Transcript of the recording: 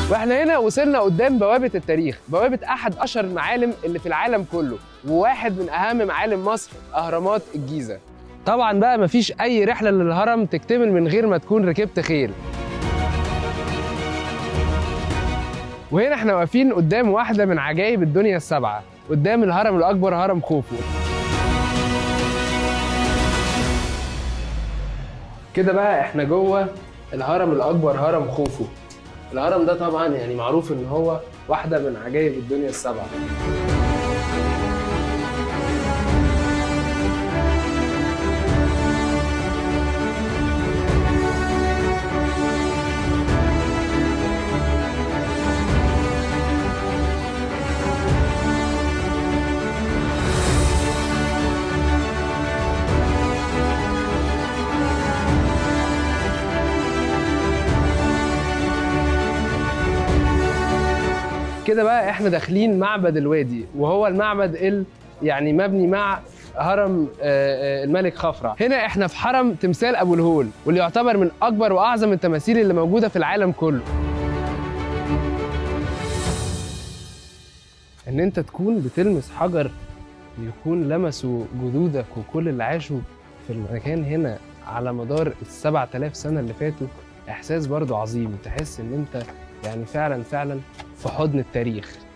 واحنا هنا وصلنا قدام بوابة التاريخ بوابة أحد أشهر المعالم اللي في العالم كله وواحد من أهم معالم مصر أهرامات الجيزة طبعا بقى مفيش أي رحلة للهرم تكتمل من غير ما تكون ركبت خيل وهنا احنا واقفين قدام واحدة من عجائب الدنيا السبعة قدام الهرم الأكبر هرم خوفو كده بقى احنا جوه الهرم الأكبر هرم خوفو الهرم ده طبعا يعني معروف ان هو واحدة من عجائب الدنيا السبعة كده بقى احنا داخلين معبد الوادي وهو المعبد ال يعني مبني مع هرم آه، آه، الملك خفرع هنا احنا في حرم تمثال ابو الهول واللي يعتبر من اكبر واعظم التماثيل اللي موجوده في العالم كله ان انت تكون بتلمس حجر يكون لمسوا جدودك وكل اللي عاشوا في المكان هنا على مدار السبعة آلاف سنة اللي فاتوا إحساس برضو عظيم تحس إن أنت يعني فعلا فعلا في حضن التاريخ